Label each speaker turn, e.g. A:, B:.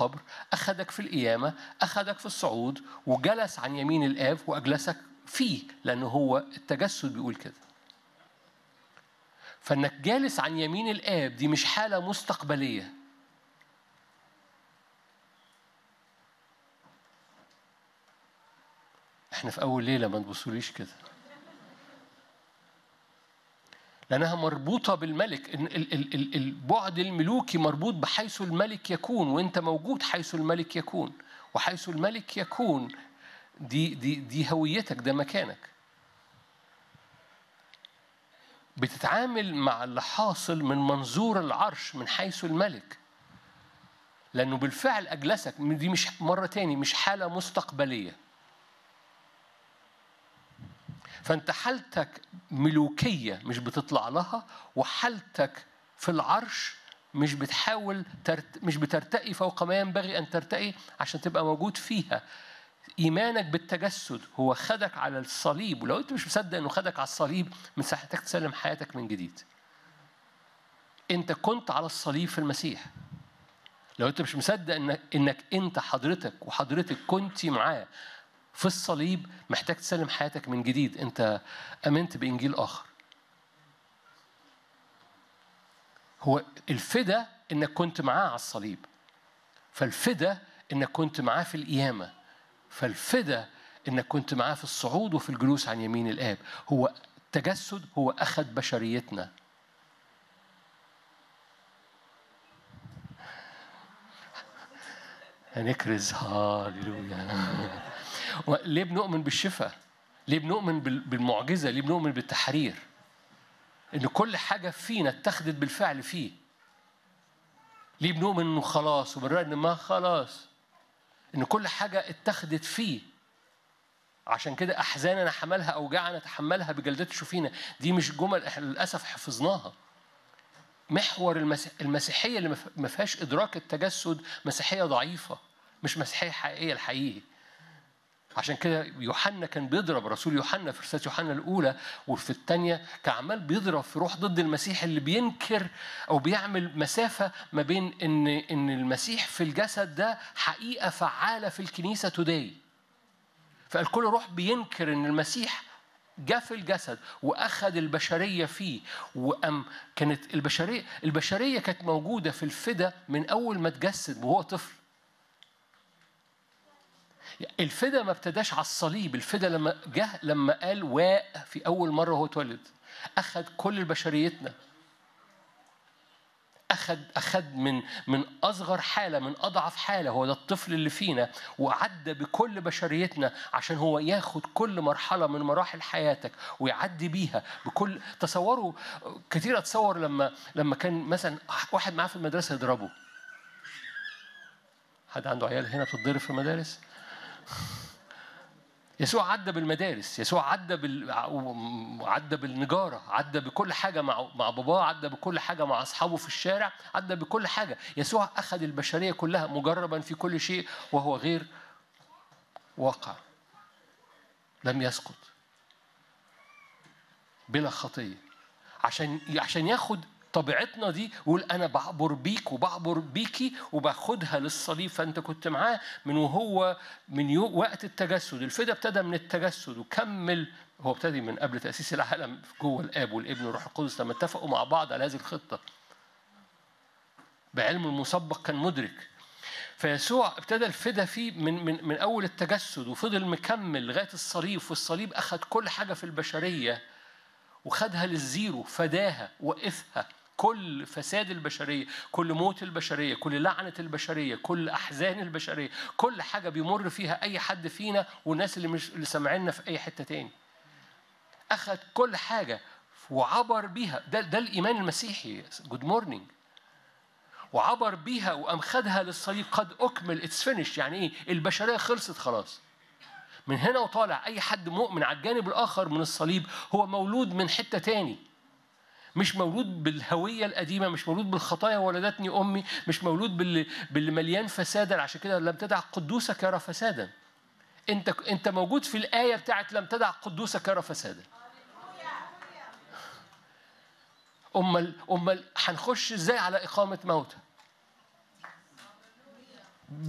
A: القبر أخذك في القيامة أخذك في الصعود وجلس عن يمين الآب وأجلسك فيه لأنه هو التجسد بيقول كده فإنك جالس عن يمين الآب دي مش حالة مستقبلية احنا في أول ليلة ما تبصوليش كده لأنها مربوطة بالملك البعد الملوكي مربوط بحيث الملك يكون وأنت موجود حيث الملك يكون وحيث الملك يكون دي دي دي هويتك ده مكانك بتتعامل مع اللي حاصل من منظور العرش من حيث الملك لأنه بالفعل أجلسك دي مش مرة تاني مش حالة مستقبلية فانت حالتك ملوكيه مش بتطلع لها وحالتك في العرش مش بتحاول ترت... مش بترتقي فوق ما ينبغي ان ترتقي عشان تبقى موجود فيها ايمانك بالتجسد هو خدك على الصليب ولو انت مش مصدق انه خدك على الصليب من ساعتك تسلم حياتك من جديد انت كنت على الصليب في المسيح لو انت مش مصدق انك انك انت حضرتك وحضرتك كنتي معاه في الصليب محتاج تسلم حياتك من جديد انت امنت بانجيل اخر هو الفدا انك كنت معاه على الصليب فالفدا انك كنت معاه في القيامه فالفدا انك كنت معاه في الصعود وفي الجلوس عن يمين الاب هو التجسد هو اخذ بشريتنا هنكرز هاليلويا ليه بنؤمن بالشفاء؟ ليه بنؤمن بالمعجزة؟ ليه بنؤمن بالتحرير؟ إن كل حاجة فينا اتخذت بالفعل فيه. ليه بنؤمن إنه خلاص وبنرى إن ما خلاص؟ إن كل حاجة اتخذت فيه. عشان كده أحزاننا حملها أوجاعنا تحملها بجلدته شوفينا دي مش جمل احنا للأسف حفظناها. محور المسيح المسيحية اللي ما فيهاش إدراك التجسد مسيحية ضعيفة مش مسيحية حقيقية الحقيقي. عشان كده يوحنا كان بيضرب رسول يوحنا في رسالة يوحنا الأولى وفي الثانية كان عمال بيضرب في روح ضد المسيح اللي بينكر أو بيعمل مسافة ما بين إن إن المسيح في الجسد ده حقيقة فعالة في الكنيسة توداي. فالكل روح بينكر إن المسيح جاء في الجسد واخذ البشريه فيه وام كانت البشريه البشريه كانت موجوده في الفدا من اول ما اتجسد وهو طفل الفدا ما ابتداش على الصليب الفدا لما جه لما قال واء في اول مره هو اتولد اخذ كل بشريتنا أخذ أخذ من من أصغر حالة من أضعف حالة هو ده الطفل اللي فينا وعدى بكل بشريتنا عشان هو ياخد كل مرحلة من مراحل حياتك ويعدي بيها بكل تصوروا كتير أتصور لما لما كان مثلا واحد معاه في المدرسة يضربه حد عنده عيال هنا بتتضرب في المدارس؟ يسوع عدى بالمدارس يسوع عدى بال... عدى بالنجاره عدى بكل حاجه مع مع باباه عدى بكل حاجه مع اصحابه في الشارع عدى بكل حاجه يسوع اخذ البشريه كلها مجربا في كل شيء وهو غير واقع لم يسقط بلا خطيه عشان عشان ياخد طبيعتنا دي يقول انا بعبر بيك وبعبر بيكي وباخدها للصليب فانت كنت معاه من وهو من يو وقت التجسد الفدا ابتدى من التجسد وكمل هو ابتدي من قبل تاسيس العالم جوه الاب والابن والروح القدس لما اتفقوا مع بعض على هذه الخطه بعلم المسبق كان مدرك فيسوع ابتدى الفدا فيه من من من اول التجسد وفضل مكمل لغايه الصليب والصليب اخذ كل حاجه في البشريه وخدها للزيرو فداها وقفها كل فساد البشرية كل موت البشرية كل لعنة البشرية كل أحزان البشرية كل حاجة بيمر فيها أي حد فينا والناس اللي مش اللي سامعيننا في أي حتة تاني أخذ كل حاجة وعبر بيها ده ده الإيمان المسيحي جود مورنينج وعبر بيها وقام خدها للصليب قد أكمل اتس فينيش يعني إيه البشرية خلصت خلاص من هنا وطالع أي حد مؤمن على الجانب الآخر من الصليب هو مولود من حتة تاني مش مولود بالهوية القديمة مش مولود بالخطايا ولدتني أمي مش مولود باللي, باللي مليان فسادا عشان كده لم تدع قدوسك يرى فسادا انت انت موجود في الآية بتاعت لم تدع قدوسك يرى فسادا أمال أمال هنخش إزاي على إقامة موتى